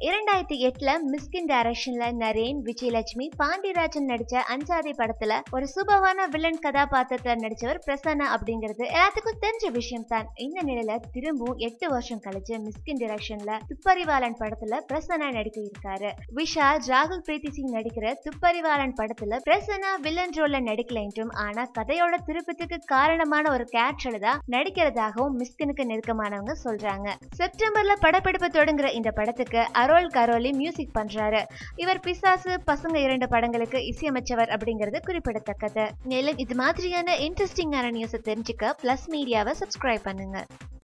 இரண்டாயிரத்தி எட்டுல மிஸ்கின் டைரக்ஷன்ல நரேன் விஜயலட்சுமி பாண்டியராஜன் நடிச்ச அஞ்சாதி படத்துல ஒரு சுபவான வில்லன் கதாபாத்திரத்துல நடிச்சவர் பிரசன்னா அப்படிங்கிறது எல்லாத்துக்கும் தெரிஞ்ச விஷயம் தான் இந்த நிலையில திரும்பவும் எட்டு வருஷம் கழிச்சு மிஸ்கின் டைரக்ஷன்ல துப்பறிவாளன் படத்துல பிரசன்னா நடிக்க இருக்காரு விஷால் ராகுல் பிரீத்தி சிங் நடிக்கிற துப்பறிவாளன் படத்துல பிரசன்னா வில்லன் ரோல்ல நடிக்கல என்றும் ஆனா கதையோட திருப்பத்துக்கு காரணமான ஒரு கேரக்டர்ல தான் நடிக்கிறதாகவும் மிஸ்கினுக்கு நெருக்கமானவங்க சொல்றாங்க செப்டம்பர்ல படப்பிடிப்பு தொடங்குற இந்த படத்துக்கு அரோல் கரோலி மியூசிக் பண்றாரு இவர் பிசாசு பசங்க இரண்டு படங்களுக்கு இசையமைச்சவர் அப்படிங்கிறது குறிப்பிடத்தக்கது மேலும் இது மாதிரியான இன்ட்ரெஸ்டிங்கான நியூஸை தெரிஞ்சுக்க பிளஸ் மீடியாவை சப்ஸ்கிரைப் பண்ணுங்க